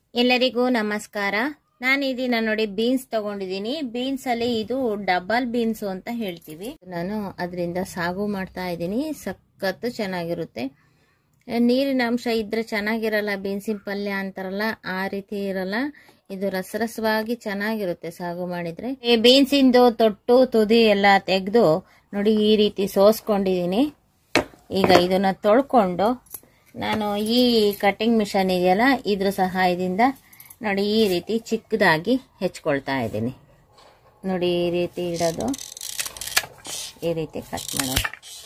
ಎಲ್ಲರಿಗೂ ನಮಸ್ಕಾರ ನಾನು ಇದೀನ ನೋಡಿ ಬೀನ್ಸ್ ತಗೊಂಡಿದ್ದೀನಿ ಬೀನ್ಸ್ ಅಲ್ಲಿ ಇದು ಡಬಲ್ ಬೀನ್ಸ್ ಅಂತ ಹೇಳ್ತೀವಿ ನಾನು ಅದರಿಂದ ಸಾಗು ಮಾಡ್ತಾ ಇದ್ದೀನಿ ಸಖತ್ತು ಚೆನ್ನಾಗಿರುತ್ತೆ ನೀರಿನ ಅಂಶ ಇದ್ರೆ ಚೆನ್ನಾಗಿರಲ್ಲ ಬೀನ್ಸಿನ ಪಲ್ಯ ಅಂತಾರಲ್ಲ ಆ ರೀತಿ ಇರಲ್ಲ ಇದು ರಸರಸವಾಗಿ ಚೆನ್ನಾಗಿರುತ್ತೆ ಸಾಗು ಮಾಡಿದ್ರೆ ಈ ಬೀನ್ಸಿಂದು ತೊಟ್ಟು ತುದಿ ಎಲ್ಲ ತೆಗೆದು ನೋಡಿ ಈ ರೀತಿ ಸೋಸ್ಕೊಂಡಿದ್ದೀನಿ ಈಗ ಇದನ್ನ ತೊಳ್ಕೊಂಡು ನಾನು ಈ ಕಟಿಂಗ್ ಮಿಷನ್ ಇದೆಯಲ್ಲ ಇದ್ರ ಸಹಾಯದಿಂದ ನೋಡಿ ಈ ರೀತಿ ಚಿಕ್ಕದಾಗಿ ಹೆಚ್ಕೊಳ್ತಾ ಇದ್ದೀನಿ ನೋಡಿ ಈ ರೀತಿ ಇಡೋದು ಈ ರೀತಿ ಕಟ್ ಮಾಡೋದು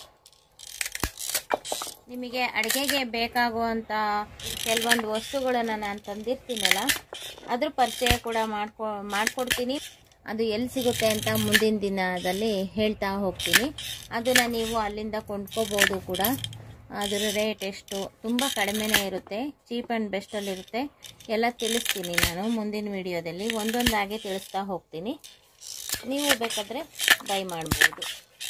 ನಿಮಗೆ ಅಡುಗೆಗೆ ಬೇಕಾಗುವಂಥ ಕೆಲವೊಂದು ವಸ್ತುಗಳನ್ನು ನಾನು ತಂದಿರ್ತೀನಲ್ಲ ಅದ್ರ ಪರಿಚಯ ಕೂಡ ಮಾಡ್ಕೊ ಮಾಡಿಕೊಡ್ತೀನಿ ಅದು ಎಲ್ಲಿ ಸಿಗುತ್ತೆ ಅಂತ ಮುಂದಿನ ದಿನದಲ್ಲಿ ಹೇಳ್ತಾ ಹೋಗ್ತೀನಿ ಅದನ್ನು ನೀವು ಅಲ್ಲಿಂದ ಕೊಂಡ್ಕೋಬೋದು ಕೂಡ ಅದರ ರೇಟ್ ಎಷ್ಟು ತುಂಬ ಕಡಿಮೆನೇ ಇರುತ್ತೆ ಚೀಪ್ ಆ್ಯಂಡ್ ಬೆಸ್ಟಲ್ಲಿರುತ್ತೆ ಎಲ್ಲ ತಿಳಿಸ್ತೀನಿ ನಾನು ಮುಂದಿನ ವಿಡಿಯೋದಲ್ಲಿ ಒಂದೊಂದಾಗಿ ತಿಳಿಸ್ತಾ ಹೋಗ್ತೀನಿ ನೀವು ಬೇಕಾದರೆ ಬೈ ಮಾಡ್ಬೋದು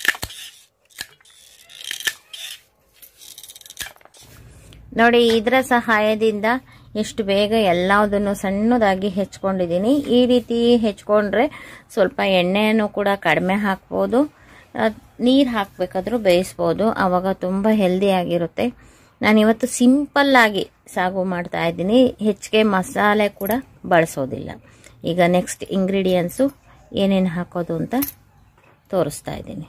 ನೋಡಿ ಇದರ ಸಹಾಯದಿಂದ ಎಷ್ಟು ಬೇಗ ಎಲ್ಲದನ್ನು ಸಣ್ಣದಾಗಿ ಹೆಚ್ಕೊಂಡಿದ್ದೀನಿ ಈ ರೀತಿ ಹೆಚ್ಕೊಂಡ್ರೆ ಸ್ವಲ್ಪ ಎಣ್ಣೆಯನ್ನು ಕೂಡ ಕಡಿಮೆ ಹಾಕ್ಬೋದು ನೀರು ಹಾಕಬೇಕಾದ್ರೂ ಬೇಯಿಸ್ಬೋದು ಆವಾಗ ತುಂಬ ಹೆಲ್ದಿಯಾಗಿರುತ್ತೆ ನಾನಿವತ್ತು ಸಿಂಪಲ್ಲಾಗಿ ಸಾಗು ಮಾಡ್ತಾ ಇದ್ದೀನಿ ಹೆಚ್ಚಿಗೆ ಮಸಾಲೆ ಕೂಡ ಬಳಸೋದಿಲ್ಲ ಈಗ ನೆಕ್ಸ್ಟ್ ಇಂಗ್ರೀಡಿಯೆಂಟ್ಸು ಏನೇನು ಹಾಕೋದು ಅಂತ ತೋರಿಸ್ತಾ ಇದ್ದೀನಿ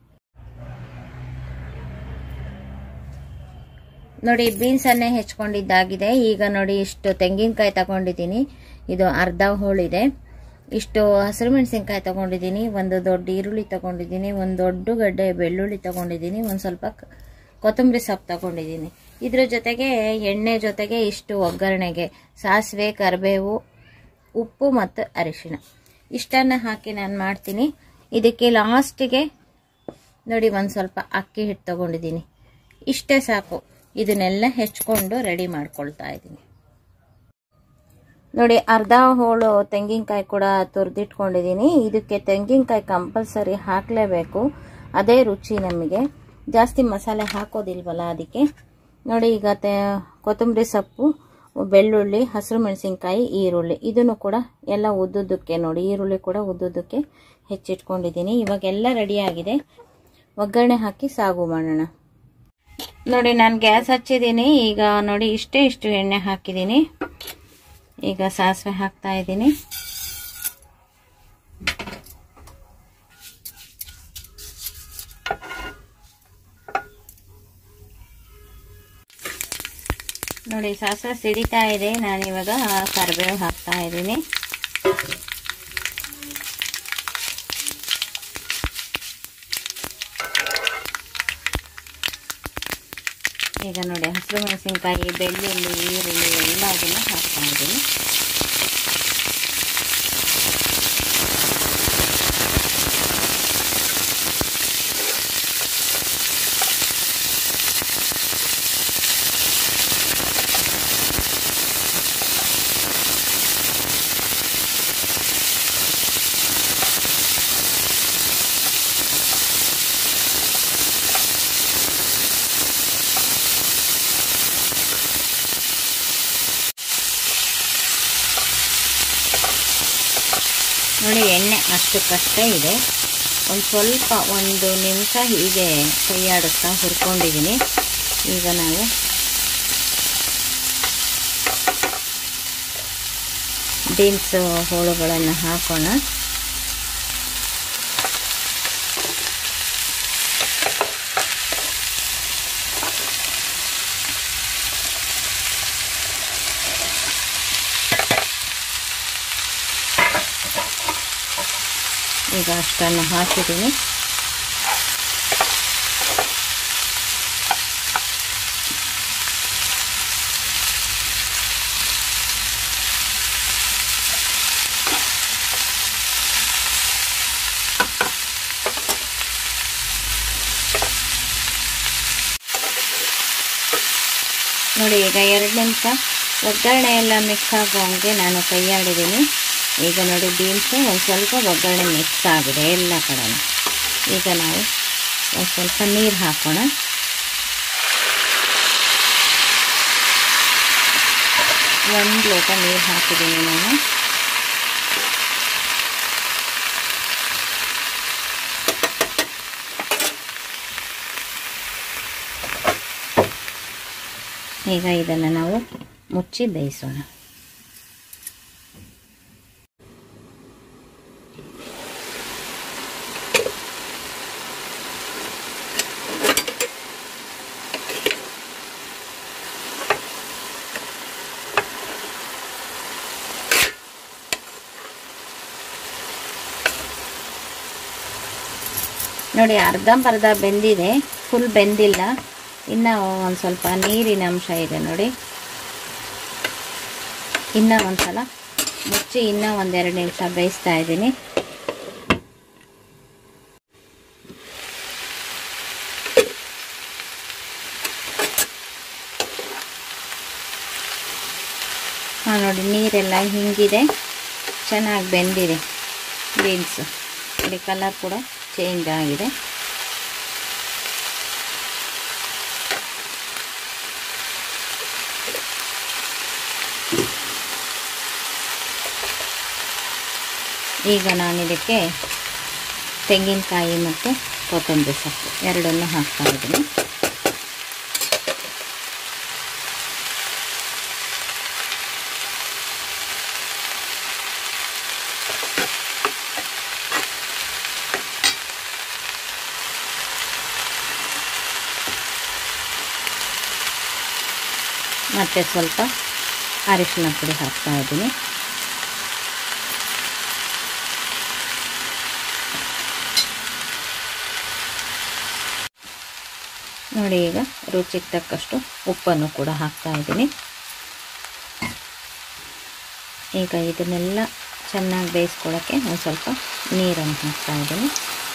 ನೋಡಿ ಬೀನ್ಸನ್ನೇ ಹೆಚ್ಕೊಂಡಿದ್ದಾಗಿದೆ ಈಗ ನೋಡಿ ಇಷ್ಟು ತೆಂಗಿನಕಾಯಿ ತಗೊಂಡಿದ್ದೀನಿ ಇದು ಅರ್ಧ ಹೋಳಿದೆ ಇಷ್ಟು ಹಸಿರು ಮೆಣಸಿನ್ಕಾಯಿ ತಗೊಂಡಿದ್ದೀನಿ ಒಂದು ದೊಡ್ಡ ಈರುಳ್ಳಿ ತಗೊಂಡಿದ್ದೀನಿ ಒಂದು ದೊಡ್ಡ ಗಡ್ಡೆ ಬೆಳ್ಳುಳ್ಳಿ ತಗೊಂಡಿದ್ದೀನಿ ಒಂದು ಸ್ವಲ್ಪ ಕೊತ್ತಂಬರಿ ಸೊಪ್ಪು ತಗೊಂಡಿದ್ದೀನಿ ಇದ್ರ ಜೊತೆಗೆ ಎಣ್ಣೆ ಜೊತೆಗೆ ಇಷ್ಟು ಒಗ್ಗರಣೆಗೆ ಸಾಸಿವೆ ಕರಿಬೇವು ಉಪ್ಪು ಮತ್ತು ಅರಿಶಿಣ ಇಷ್ಟನ್ನು ಹಾಕಿ ನಾನು ಮಾಡ್ತೀನಿ ಇದಕ್ಕೆ ಲಾಸ್ಟಿಗೆ ನೋಡಿ ಒಂದು ಸ್ವಲ್ಪ ಅಕ್ಕಿ ಹಿಟ್ಟು ತಗೊಂಡಿದ್ದೀನಿ ಇಷ್ಟೇ ಸಾಕು ಇದನ್ನೆಲ್ಲ ಹೆಚ್ಕೊಂಡು ರೆಡಿ ಮಾಡ್ಕೊಳ್ತಾ ಇದ್ದೀನಿ ನೋಡಿ ಅರ್ಧ ಹೋಳು ತೆಂಗಿನಕಾಯಿ ಕೂಡ ತುರಿದಿಟ್ಕೊಂಡಿದ್ದೀನಿ ಇದಕ್ಕೆ ತೆಂಗಿನಕಾಯಿ ಕಂಪಲ್ಸರಿ ಹಾಕಲೇಬೇಕು ಅದೇ ರುಚಿ ನಮಗೆ ಜಾಸ್ತಿ ಮಸಾಲೆ ಹಾಕೋದಿಲ್ವಲ್ಲ ಅದಕ್ಕೆ ನೋಡಿ ಈಗ ತೆ ಕೊತ್ತಂಬರಿ ಸೊಪ್ಪು ಬೆಳ್ಳುಳ್ಳಿ ಹಸಿರು ಮೆಣಸಿನ್ಕಾಯಿ ಈರುಳ್ಳಿ ಇದನ್ನು ಕೂಡ ಎಲ್ಲ ಉದ್ದುದಕ್ಕೆ ನೋಡಿ ಈರುಳ್ಳಿ ಕೂಡ ಉದ್ದುದಕ್ಕೆ ಹೆಚ್ಚಿಟ್ಕೊಂಡಿದ್ದೀನಿ ಇವಾಗೆಲ್ಲ ರೆಡಿಯಾಗಿದೆ ಒಗ್ಗರಣೆ ಹಾಕಿ ಸಾಗು ಮಾಡೋಣ ನೋಡಿ ನಾನು ಗ್ಯಾಸ್ ಹಚ್ಚಿದ್ದೀನಿ ಈಗ ನೋಡಿ ಇಷ್ಟೇ ಇಷ್ಟು ಎಣ್ಣೆ ಹಾಕಿದ್ದೀನಿ ಈಗ ಸಾಸಿವೆ ಹಾಕ್ತಾ ಇದ್ದೀನಿ ನೋಡಿ ಸಾಸಿವೆ ಸಿಡಿತಾ ಇದೆ ನಾನಿವಾಗ ಕರಿಬೇವು ಹಾಕ್ತಾ ಇದ್ದೀನಿ ಈಗ ನೋಡಿ ಹಸಿರು ಮೆಣಸಿನ್ಕಾಯಿ ಬೆಳ್ಳುಳ್ಳಿ ಈರುಳ್ಳಿ ಎಲ್ಲ ಅದನ್ನು ಹಾಕ್ತಾ ಇದ್ದೀನಿ ನೋಡಿ ಎಣ್ಣೆ ಅಷ್ಟಕ್ಕಷ್ಟೇ ಇದೆ ಒಂದು ಸ್ವಲ್ಪ ಒಂದು ನಿಮಿಷ ಹೀಗೆ ಕೈಯಾಡಿಸ್ತಾ ಹುರ್ಕೊಂಡಿದ್ದೀನಿ ಈಗ ನಾವು ಬೀನ್ಸ್ ಹೋಳುಗಳನ್ನು ಹಾಕೋಣ ಈಗ ಅಷ್ಟನ್ನು ಹಾಕಿದ್ದೀನಿ ನೋಡಿ ಈಗ ಎರಡು ನಿಮಿಷ ಒಗ್ಗರಣೆ ಎಲ್ಲ ಮಿಕ್ಸ್ ಆಗೋಂಗೆ ನಾನು ಕೈಯಾಡಿದ್ದೀನಿ ಈಗ ನೋಡಿ ಬೀನ್ಸು ಒಂದು ಸ್ವಲ್ಪ ಒಗ್ಗರಣೆ ಮಿಕ್ಸ್ ಆಗಿದೆ ಎಲ್ಲ ಕಡೆ ಈಗ ನಾವು ಒಂದು ಸ್ವಲ್ಪ ನೀರು ಹಾಕೋಣ ಒಂದು ಲೋಟ ನೀರು ಹಾಕಿದ್ದೀನಿ ನಾನು ಈಗ ಇದನ್ನು ನಾವು ಮುಚ್ಚಿ ಬೇಯಿಸೋಣ ನೋಡಿ ಅರ್ಧಂಬರ್ಧ ಬೆಂದಿದೆ ಫುಲ್ ಬೆಂದಿಲ್ಲ ಇನ್ನು ಒಂದು ಸ್ವಲ್ಪ ನೀರಿನ ಅಂಶ ಇದೆ ನೋಡಿ ಇನ್ನೂ ಒಂದು ಸಲ ಮುಚ್ಚಿ ಇನ್ನೂ ಒಂದೆರಡು ನಿಮಿಷ ಬೇಯಿಸ್ತಾ ಇದ್ದೀನಿ ಹಾಂ ನೋಡಿ ನೀರೆಲ್ಲ ಹಿಂಗಿದೆ ಚೆನ್ನಾಗಿ ಬೆಂದಿದೆ ಬೀನ್ಸು ನೋಡಿ ಕಲರ್ ಕೂಡ ಚೇಂಜ್ ಆಗಿದೆ ಈಗ ನಾನು ಇದಕ್ಕೆ ತೆಂಗಿನಕಾಯಿ ಮತ್ತು ಕೊತ್ತಂಬರಿ ಸೊಪ್ಪು ಎರಡನ್ನು ಹಾಕ್ತಾ ಇದ್ದೀನಿ ಮತ್ತು ಸ್ವಲ್ಪ ಅರಿಶಿನ ಪುಡಿ ಹಾಕ್ತಾ ಇದ್ದೀನಿ ನೋಡಿ ಈಗ ರುಚಿಗೆ ತಕ್ಕಷ್ಟು ಉಪ್ಪನ್ನು ಕೂಡ ಹಾಕ್ತಾ ಇದ್ದೀನಿ ಈಗ ಇದನ್ನೆಲ್ಲ ಚೆನ್ನಾಗಿ ಬೇಯಿಸ್ಕೊಳ್ಳೋಕ್ಕೆ ಒಂದು ಸ್ವಲ್ಪ ನೀರನ್ನು ಹಾಕ್ತಾ ಇದ್ದೀನಿ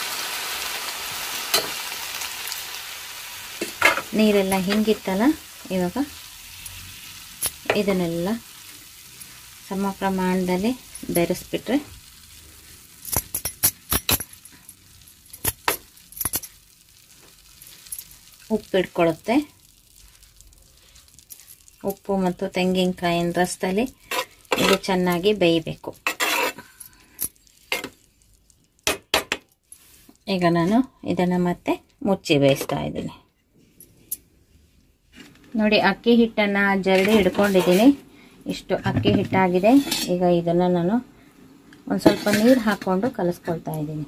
ನೀರೆಲ್ಲ ಹಿಂಗಿತ್ತಲ್ಲ ಇವಾಗ ಇದನ್ನೆಲ್ಲ ಸಮ ಪ್ರಮಾಣದಲ್ಲಿ ಬೆರೆಸ್ಬಿಟ್ರೆ ಉಪ್ಪು ಇಟ್ಕೊಳ್ಳುತ್ತೆ ಉಪ್ಪು ಮತ್ತು ತೆಂಗಿನಕಾಯಿನ ರಸದಲ್ಲಿ ಇದು ಚೆನ್ನಾಗಿ ಬೇಯಬೇಕು ಈಗ ನಾನು ಇದನ್ನು ಮತ್ತೆ ಮುಚ್ಚಿ ಬೇಯಿಸ್ತಾ ಇದ್ದೀನಿ ನೋಡಿ ಅಕ್ಕಿ ಹಿಟ್ಟನ್ನು ಜರಡಿ ಹಿಡ್ಕೊಂಡಿದ್ದೀನಿ ಇಷ್ಟು ಅಕ್ಕಿ ಹಿಟ್ಟಾಗಿದೆ ಈಗ ಇದನ್ನು ನಾನು ಒಂದು ಸ್ವಲ್ಪ ನೀರು ಹಾಕ್ಕೊಂಡು ಕಲಿಸ್ಕೊಳ್ತಾ ಇದ್ದೀನಿ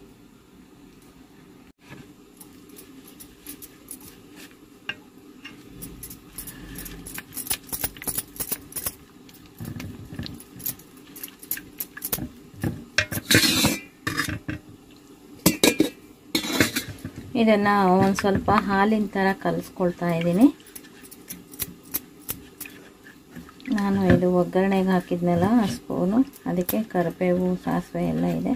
ಇದನ್ನು ಒಂದು ಸ್ವಲ್ಪ ಹಾಲಿನ ಥರ ಕಲಿಸ್ಕೊಳ್ತಾ ಇದ್ದೀನಿ ನಾನು ಇದು ಒಗ್ಗರಣೆಗೆ ಹಾಕಿದ್ನಲ್ಲ ಸ್ಪೂನು ಅದಕ್ಕೆ ಕರಿಬೇವು ಸಾಸಿವೆ ಎಲ್ಲ ಇದೆ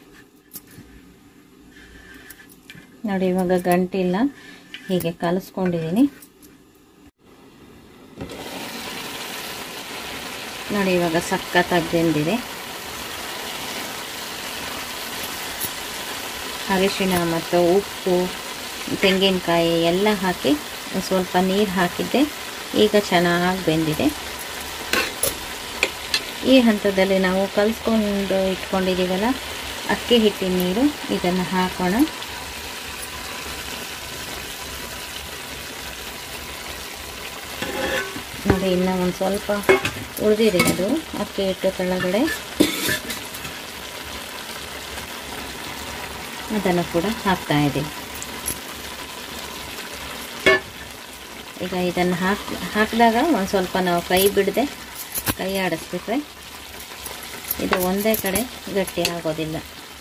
ನೋಡಿ ಇವಾಗ ಗಂಟಿಲ್ಲ ಹೀಗೆ ಕಲಿಸ್ಕೊಂಡಿದ್ದೀನಿ ನೋಡಿ ಇವಾಗ ಸಖತ್ತಾಗಿ ಬೆಂದಿದೆ ಅರಿಶಿಣ ಮತ್ತು ಉಪ್ಪು ತೆಂಗಿನಕಾಯಿ ಎಲ್ಲ ಹಾಕಿ ಸ್ವಲ್ಪ ನೀರು ಹಾಕಿದ್ದೆ ಈಗ ಚೆನ್ನಾಗಿ ಬೆಂದಿದೆ ಈ ಹಂತದಲ್ಲಿ ನಾವು ಕಲಿಸ್ಕೊಂಡು ಇಟ್ಕೊಂಡಿದ್ದೀವಲ್ಲ ಅಕ್ಕಿ ಹಿಟ್ಟಿನ ನೀರು ಇದನ್ನು ಹಾಕೋಣ ನೋಡಿ ಇನ್ನು ಒಂದು ಸ್ವಲ್ಪ ಉಳಿದಿದೆ ಅದು ಅಕ್ಕಿ ಹಿಟ್ಟು ಕೆಳಗಡೆ ಅದನ್ನು ಕೂಡ ಹಾಕ್ತಾ ಇದ್ದೀವಿ ಈಗ ಇದನ್ನು ಹಾಕಿ ಹಾಕಿದಾಗ ಒಂದು ಸ್ವಲ್ಪ ನಾವು ಕೈ ಬಿಡದೆ ಕೈ ಆಡಿಸ್ಬಿಟ್ರೆ ಇದು ಒಂದೇ ಕಡೆ ಗಟ್ಟಿ ಆಗೋದಿಲ್ಲ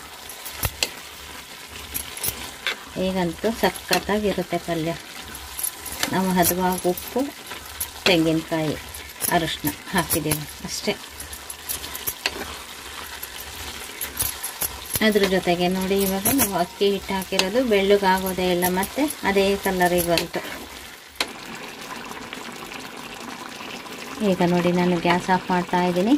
ಈಗಂತೂ ಸಖತ್ತಾಗಿರುತ್ತೆ ಪಲ್ಯ ನಾವು ಹದವಾಗಿ ಉಪ್ಪು ತೆಂಗಿನಕಾಯಿ ಅರಿಶಿನ ಹಾಕಿದ್ದೀವಿ ಅಷ್ಟೇ ಅದ್ರ ಜೊತೆಗೆ ನೋಡಿ ಇವಾಗ ನಾವು ಅಕ್ಕಿ ಹಿಟ್ಟು ಹಾಕಿರೋದು ಬೆಳ್ಳಗಾಗೋದೇ ಇಲ್ಲ ಮತ್ತೆ ಅದೇ ಕಲರಿಗೆ ಬಂತು ಈಗ ನೋಡಿ ನಾನು ಗ್ಯಾಸ್ ಆಫ್ ಮಾಡ್ತಾ ಇದ್ದೀನಿ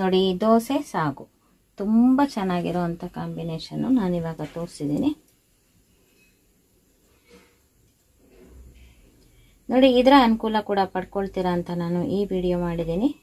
ನೋಡಿ ಈ ದೋಸೆ ಸಾಗು ತುಂಬ ಚೆನ್ನಾಗಿರೋವಂಥ ಕಾಂಬಿನೇಷನ್ನು ನಾನಿವಾಗ ತೋರಿಸಿದ್ದೀನಿ ನೋಡಿ ಇದರ ಅನುಕೂಲ ಕೂಡ ಪಡ್ಕೊಳ್ತೀರಾ ಅಂತ ನಾನು ಈ ವಿಡಿಯೋ ಮಾಡಿದ್ದೀನಿ